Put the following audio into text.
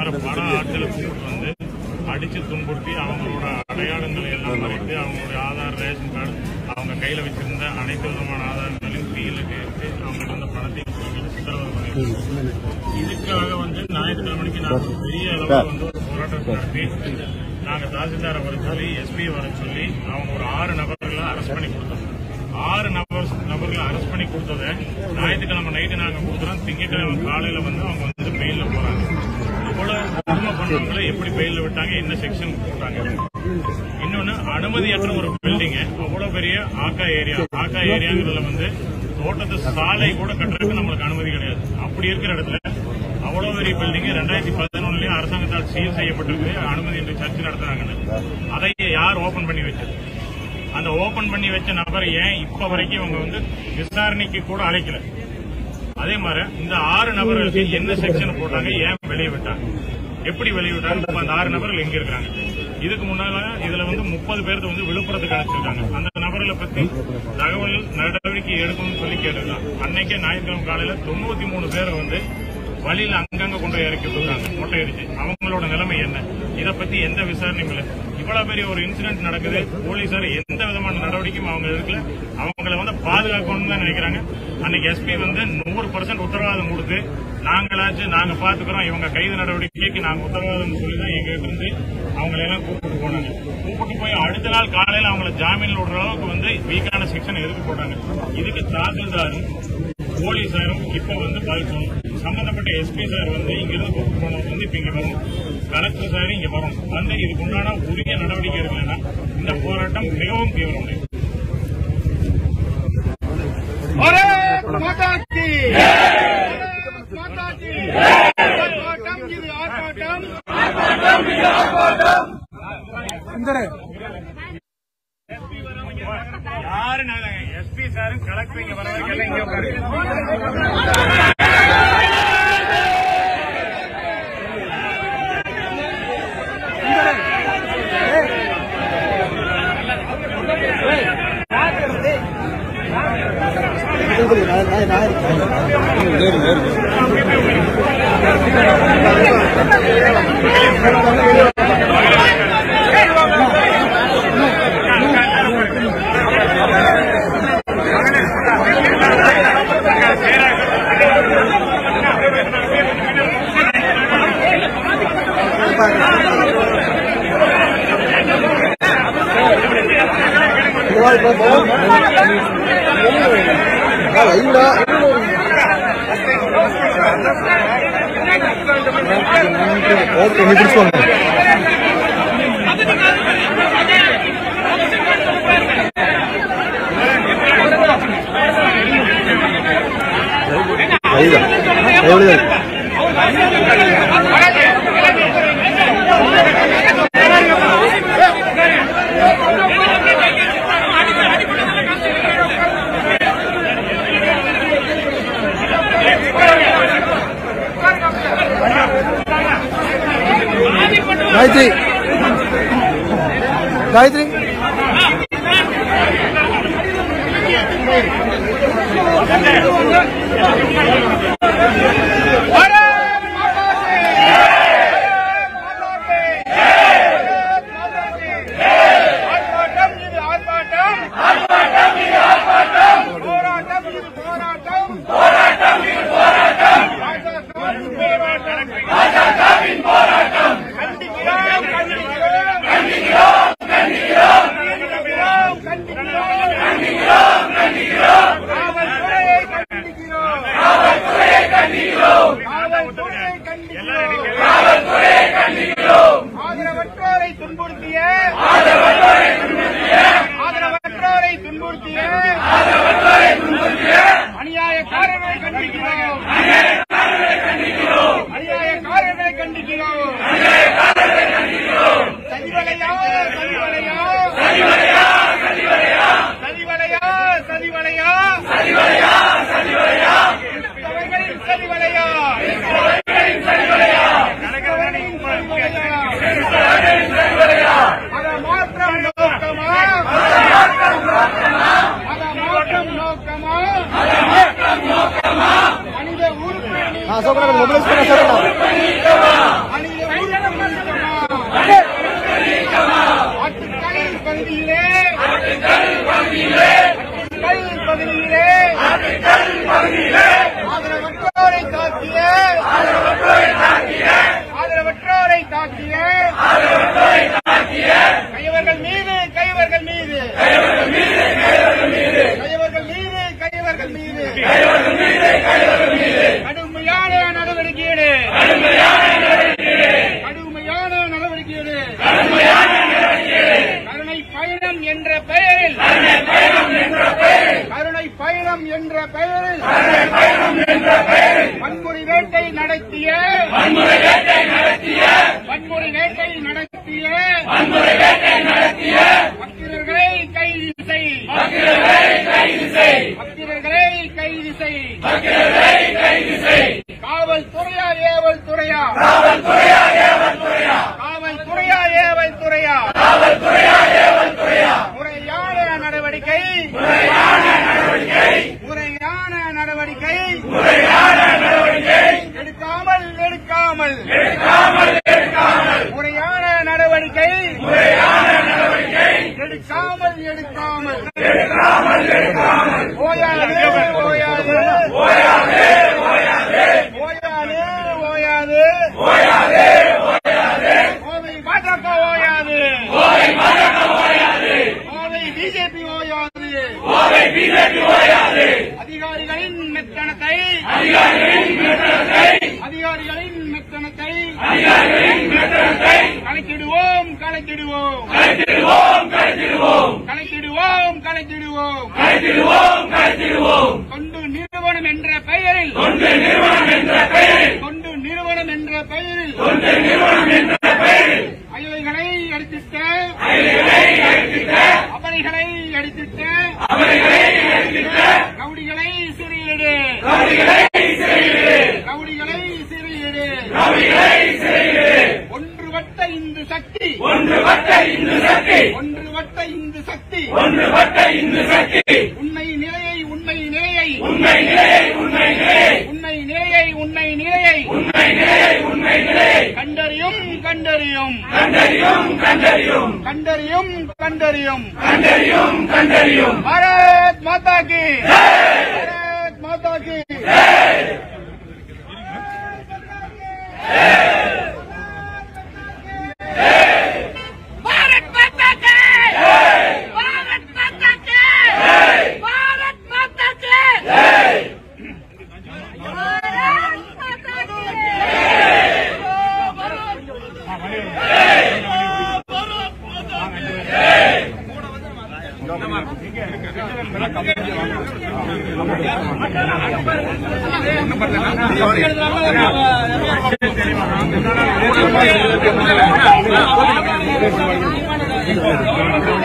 மாதிரி பல ஆட்களை கூப்பிட்டு வந்து அடிச்சு துன்புறுத்தி அவங்களோட அடையாளங்களை எல்லாம் மறைத்து அவங்களுடைய ஆதார் ரேஷன் கார்டு அவங்க கையில வச்சிருந்த அனைத்து விதமான ஆதாரங்களையும் தீயில கேட்டு அவங்க இருந்த பணத்தையும் தூக்கிட்டு சித்திரவதை பண்ணிருக்காங்க. இதுக்காக வந்து ஞாயிற்றுக்கிழமைக்கு நாங்க பெரிய அளவுல வந்து ஒரு போராட்டம் நடத்தி நாங்க தாசில்தாரை வர சொல்லி எஸ்பி வர சொல்லி அவங்க ஒரு ஆறு நபர்களை அரெஸ்ட் பண்ணி கொடுத்தோம் ஆறு நபர் நபர்களை அரெஸ்ட் பண்ணி கொடுத்ததை ஞாயிற்றுக்கிழமை நைட்டு நாங்க கொடுக்குறோம் திங்கட்கிழமை காலையில வந்து அவங்க வந்து பெயில்ல போறாங்க இவ்வளவு கொடுமை பண்ணவங்களை எப்படி பெயில்ல விட்டாங்க என்ன செக்ஷன் போட்டாங்க இன்னொன்னு அனுமதியற்ற ஒரு பில்டிங் அவ்வளவு பெரிய ஆக்கா ஏரியா ஆக்கா ஏரியாங்கிறதுல வந்து தோட்டத்து சாலை கூட கட்டுறதுக்கு நம்மளுக்கு அனுமதி கிடையாது அப்படி இருக்கிற இடத்துல அவ்வளவு பெரிய பில்டிங் ரெண்டாயிரத்தி பதினொன்னுலயும் அரசாங்கத்தால் சீல் செய்யப்பட்டிருக்கு அனுமதி என்று சர்ச்சை நடத்துறாங்கன்னு அதை யார் ஓபன் பண்ணி வச்சது அந்த ஓபன் பண்ணி வச்ச நபரை ஏன் இப்ப வரைக்கும் இவங்க வந்து விசாரணைக்கு கூட அழைக்கல அதே மாதிரி இந்த ஆறு நபர்களுக்கு என்ன செக்ஷன் போட்டாங்க ஏன் வெளியே விட்டாங்க எப்படி வெளியே விட்டாங்க இப்ப அந்த ஆறு நபர்கள் எங்க இருக்காங்க இதுக்கு முன்னால இதுல வந்து முப்பது பேருக்கு வந்து விழுப்புரத்துக்கு அழைச்சிருக்காங்க அந்த நபர்களை பத்தி தகவல் நடவடிக்கை எடுக்கணும்னு சொல்லி கேட்டிருக்காங்க அன்னைக்கே ஞாயிற்றுக்கிழமை காலையில தொண்ணூத்தி மூணு பேரை வந்து வழியில அங்கங்க கொண்டு போய் இறக்கி விட்டுருக்காங்க மொட்டை அடிச்சு அவங்களோட நிலைமை என்ன இத பத்தி எந்த விசாரணையும் இல்லை இவ்வளவு பெரிய ஒரு இன்சிடென்ட் நடக்குது போலீசார் எந்த விதமான நடவடிக்கையும் அவங்க எடுக்கல அவங்கள வந்து பாதுகாக்கணும்னு தான் நினைக்கிறாங்க அன்னைக்கு எஸ்பி வந்து நூறு பர்சன்ட் உத்தரவாதம் கொடுத்து நாங்களாச்சும் நாங்க பாத்துக்கிறோம் இவங்க கைது நடவடிக்கைக்கு நாங்க உத்தரவாதம் சொல்லி தான் எங்க இருந்து அவங்களை எல்லாம் கூப்பிட்டு போனாங்க கூப்பிட்டு போய் அடுத்த நாள் காலையில அவங்கள ஜாமீன்ல விடுற அளவுக்கு வந்து வீக்கான செக்ஷன் எதுக்கு போட்டாங்க இதுக்கு தாசில்தாரும் போலீசாரும் இப்ப வந்து பதில் சொல்லணும் சம்பந்தப்பட்ட எஸ்பி சார் வந்து இங்கிருந்து கூப்பிட்டு போனவங்க வந்து இப்ப இங்க வரும் கலெக்டர் சார் இங்க வரும் வந்து இதுக்கு உண்டான உரிய நடவடிக்கை எடுக்கலன்னா இந்த போராட்டம் மிகவும் தீவிரம் भारत माता की भारत माता की ஆர்ப்பாட்டம் இது ஆர்ப்பாட்டம் யாரு எஸ்பி சாரும் கலெக்டர் இங்க வர வரைக்கும் எல்லாம் இங்க உட்காரு காயத்ரி காயத்ரி भारत माता की भारत माता की ஆர்ப்பாட்டம் இது ஆர்ப்பாட்டம் ஆர்ப்பாட்டம் இது ஆர்ப்பாட்டம் போராட்டம் இது போராட்டம் போராட்டம் இது போராட்டம் பாஜகவின் போராட்டம் கண்டிக்கிறோம் கண்டிக்கிறோம் கண்டிக்கிறோம் கண்டிக்கிறோம் கண்டிக்கிறோம் கண்டிக்கிறோம் கண்டிக்கிறோம் காவல்துறையை கண்டிக்கிறோம் காவல்துறையை கண்டிக்கிறோம் காவல்துறையை கண்டிக்கிறோம் ஆதரவற்றோரை துன்புறுத்திய ஆதரவற்றோரை துன்புறுத்திய அநியாயக்காரர்களை கண்டிக்கிறோம் அநியாயக்காரர்களை கண்டிக்கிறோம் சதிவலையா சதிவலையா சதிவலையா சதிவலையா சதிவலையா கிறிஸ்தவர்களின் சதிவலையா கிறிஸ்தவர்களின் சதிவலையா பெயரில் வன்முறை வேட்டை நடத்திய வன்முறை வேட்டை நடத்திய வக்கீலர்களை கைது செய் வக்கீலர்களை கைது செய் காவல்துறையா ஏவல் துறையா காவல்துறையா ஏவல் துறையா முறையான நடவடிக்கை முறையான நடவடிக்கை எடுக்காமல் எடுக்காமல் முறையான நடவடிக்கை எடுக்காமல் எடுக்காமல் ஓயாது ஓயாது ஓயாது ஓயாது கோவை பாஜக ஓயாது கோவை பிஜேபி ஓயாது அதிகாரிகளின் மெத்தனத்தை அதிகாரிகளின் மெத்தனத்தை கணக்கிடுவோம் கணக்கிடுவோம் கணக்கிடுவோம் கணக்கிடுவோம் தொண்டு நிறுவனம் என்ற பெயரில் தொண்டு நிறுவனம் என்ற பெயரில் அயோய்களை அடித்திட்ட அபரைகளை அடித்திட்ட ரவுடிகளை சிறையிடு ரவுடிகளை சிறையிடு ஒன்றுபட்ட இந்து சக்தி ஒன்றுபட்ட இந்து சக்தி உண்மை நிலையை உண்மை நிலையை உண்மை நிலையை உண்மை நிலையை கண்டறியும் கண்டறியும் கண்டறியும் கண்டறியும் பாரத் மாதா கி பாரத் மாதா கி भारत माता के भारत माता के भारत माता के भारत माता ஆ